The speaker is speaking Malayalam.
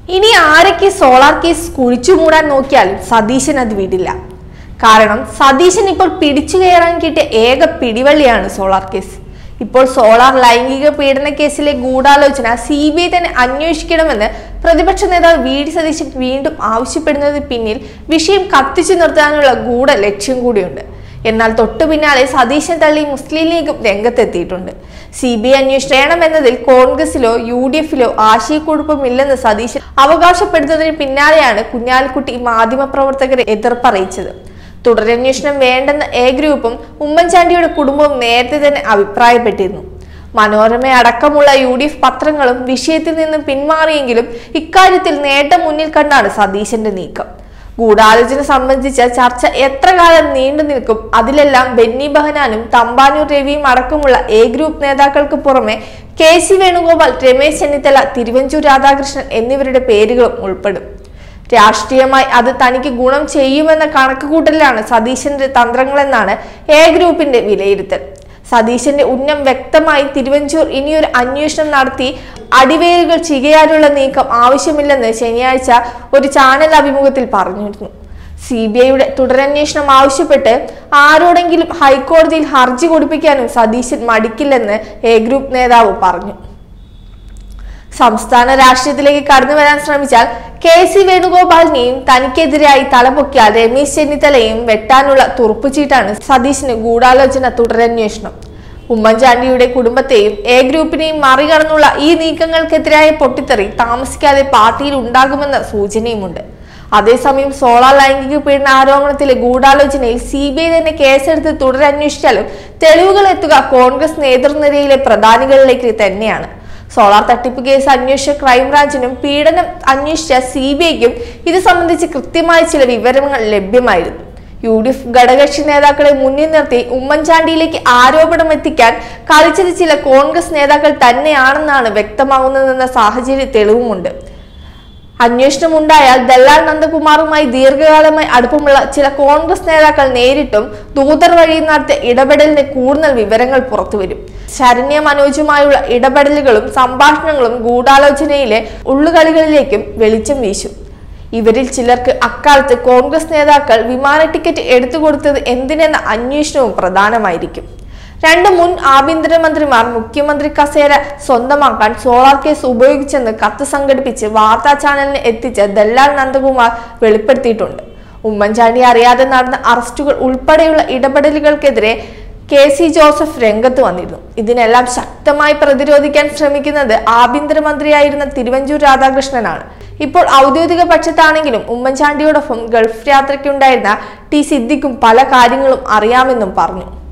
ഇനി ആരൊക്കെ സോളാർ കേസ് കുഴിച്ചു മൂടാൻ നോക്കിയാലും സതീശൻ അത് വിടില്ല കാരണം സതീശൻ ഇപ്പോൾ പിടിച്ചു കയറാൻ കിട്ടിയ ഏക പിടിവള്ളിയാണ് സോളാർ കേസ് ഇപ്പോൾ സോളാർ ലൈംഗിക പീഡന കേസിലെ ഗൂഢാലോചന സി ബി ഐ തന്നെ അന്വേഷിക്കണമെന്ന് പ്രതിപക്ഷ നേതാവ് വി ഡി സതീശൻ വീണ്ടും ആവശ്യപ്പെടുന്നതിന് പിന്നിൽ വിഷയം കത്തിച്ചു നിർത്താനുള്ള ഗൂഢ ലക്ഷ്യം കൂടിയുണ്ട് എന്നാൽ തൊട്ടു പിന്നാലെ സതീശൻ തള്ളി മുസ്ലിം ലീഗും രംഗത്തെത്തിയിട്ടുണ്ട് സി ബി ഐ അന്വേഷണം വേണമെന്നതിൽ കോൺഗ്രസിലോ യു ഡി എഫിലോ ആശയക്കുഴപ്പമില്ലെന്ന് സതീശൻ അവകാശപ്പെടുന്നതിന് പിന്നാലെയാണ് കുഞ്ഞാലിക്കുട്ടി മാധ്യമപ്രവർത്തകരെ എതിർപ്പറിയിച്ചത് തുടരന്വേഷണം വേണ്ടെന്ന എ ഗ്രൂപ്പും ഉമ്മൻചാണ്ടിയുടെ കുടുംബവും നേരത്തെ തന്നെ അഭിപ്രായപ്പെട്ടിരുന്നു മനോരമ അടക്കമുള്ള യു ഡി എഫ് പത്രങ്ങളും വിഷയത്തിൽ നിന്നും പിന്മാറിയെങ്കിലും ഇക്കാര്യത്തിൽ നേട്ടം മുന്നിൽ കണ്ടാണ് സതീശന്റെ നീക്കം ഗൂഢാലോചന സംബന്ധിച്ച ചർച്ച എത്ര കാലം നീണ്ടു നിൽക്കും അതിലെല്ലാം ബെന്നി ബഹനാനും തമ്പാനൂർ രവിയും അടക്കമുള്ള എ ഗ്രൂപ്പ് നേതാക്കൾക്ക് പുറമെ കെ സി വേണുഗോപാൽ രമേശ് ചെന്നിത്തല തിരുവഞ്ചൂർ രാധാകൃഷ്ണൻ എന്നിവരുടെ പേരുകളും ഉൾപ്പെടും രാഷ്ട്രീയമായി അത് തനിക്ക് ഗുണം ചെയ്യുമെന്ന കണക്കുകൂട്ടലിലാണ് സതീശന്റെ തന്ത്രങ്ങളെന്നാണ് എ ഗ്രൂപ്പിന്റെ വിലയിരുത്തൽ സതീശന്റെ ഉന്നം വ്യക്തമായി തിരുവഞ്ചൂർ ഇനിയൊരു അന്വേഷണം നടത്തി അടിവേരുകൾ ചികയാനുള്ള നീക്കം ആവശ്യമില്ലെന്ന് ശനിയാഴ്ച ഒരു ചാനൽ അഭിമുഖത്തിൽ പറഞ്ഞിരുന്നു സി ബി ഐയുടെ തുടരന്വേഷണം ആവശ്യപ്പെട്ട് ആരോടെങ്കിലും ഹൈക്കോടതിയിൽ ഹർജി കൊടുപ്പിക്കാനും സതീശൻ മടിക്കില്ലെന്ന് എ ഗ്രൂപ്പ് നേതാവ് പറഞ്ഞു സംസ്ഥാന രാഷ്ട്രീയത്തിലേക്ക് കടന്നു വരാൻ ശ്രമിച്ചാൽ കെ സി വേണുഗോപാലിനെയും തനിക്കെതിരായി തലപൊക്കിയാൽ രമേശ് ചെന്നിത്തലയും വെട്ടാനുള്ള തുറപ്പുചീട്ടാണ് സതീശിന് ഗൂഢാലോചന തുടരന്വേഷണം ഉമ്മൻചാണ്ടിയുടെ കുടുംബത്തെയും എ ഗ്രൂപ്പിനെയും മറികടന്നുള്ള ഈ നീക്കങ്ങൾക്കെതിരായ പൊട്ടിത്തെറി താമസിക്കാതെ പാർട്ടിയിൽ ഉണ്ടാകുമെന്ന സൂചനയുമുണ്ട് അതേസമയം സോളാർ ലൈംഗിക പീഡന ആരോപണത്തിലെ ഗൂഢാലോചനയിൽ സി ബി ഐ തന്നെ കേസെടുത്ത് തുടരന്വേഷിച്ചാലും തെളിവുകൾ എത്തുക കോൺഗ്രസ് നേതൃനിരയിലെ പ്രധാനികളിലേക്ക് തന്നെയാണ് സോളാർ തട്ടിപ്പ് കേസ് അന്വേഷിച്ച ക്രൈംബ്രാഞ്ചിനും പീഡനം അന്വേഷിച്ച സി ബി ഐക്കും ഇത് സംബന്ധിച്ച് കൃത്യമായ ചില വിവരങ്ങൾ ലഭ്യമായിരുന്നു യു ഡി എഫ് ഘടകകക്ഷി നേതാക്കളെ മുന്നിൽ നിർത്തി ഉമ്മൻചാണ്ടിയിലേക്ക് ആരോപണം എത്തിക്കാൻ കളിച്ചത് ചില കോൺഗ്രസ് നേതാക്കൾ തന്നെയാണെന്നാണ് വ്യക്തമാകുന്നതെന്ന സാഹചര്യ തെളിവുമുണ്ട് അന്വേഷണം ഉണ്ടായാൽ ദല്ലാൽ നന്ദകുമാറുമായി ദീർഘകാലമായി അടുപ്പമുള്ള ചില കോൺഗ്രസ് നേതാക്കൾ നേരിട്ടും ദൂതർ വഴി നടത്തിയ ഇടപെടലിന് കൂടുതൽ വിവരങ്ങൾ പുറത്തുവരും ശരണ്യ മനോജുമായുള്ള ഇടപെടലുകളും സംഭാഷണങ്ങളും ഗൂഢാലോചനയിലെ ഉള്ളുകളികളിലേക്കും വെളിച്ചം വീശും ഇവരിൽ ചിലർക്ക് അക്കാലത്ത് കോൺഗ്രസ് നേതാക്കൾ വിമാന ടിക്കറ്റ് എടുത്തു കൊടുത്തത് എന്തിനെന്ന അന്വേഷണവും പ്രധാനമായിരിക്കും രണ്ട് മുൻ ആഭ്യന്തരമന്ത്രിമാർ മുഖ്യമന്ത്രി കസേര സ്വന്തമാക്കാൻ സോളാർ കേസ് ഉപയോഗിച്ചെന്ന് കത്ത് സംഘടിപ്പിച്ച് വാർത്താ ചാനലിന് എത്തിച്ച ദല്ലാൽ നന്ദകുമാർ വെളിപ്പെടുത്തിയിട്ടുണ്ട് ഉമ്മൻചാണ്ടി അറിയാതെ നടന്ന അറസ്റ്റുകൾ ഉൾപ്പെടെയുള്ള ഇടപെടലുകൾക്കെതിരെ കെ സി ജോസഫ് രംഗത്ത് വന്നിരുന്നു ഇതിനെല്ലാം ശക്തമായി പ്രതിരോധിക്കാൻ ശ്രമിക്കുന്നത് ആഭ്യന്തരമന്ത്രിയായിരുന്ന തിരുവഞ്ചൂർ രാധാകൃഷ്ണനാണ് ഇപ്പോൾ ഔദ്യോഗിക പക്ഷത്താണെങ്കിലും ഉമ്മൻചാണ്ടിയോടൊപ്പം ഗൾഫ് യാത്രയ്ക്കുണ്ടായിരുന്ന ടി സിദ്ദിഖും പല കാര്യങ്ങളും അറിയാമെന്നും പറഞ്ഞു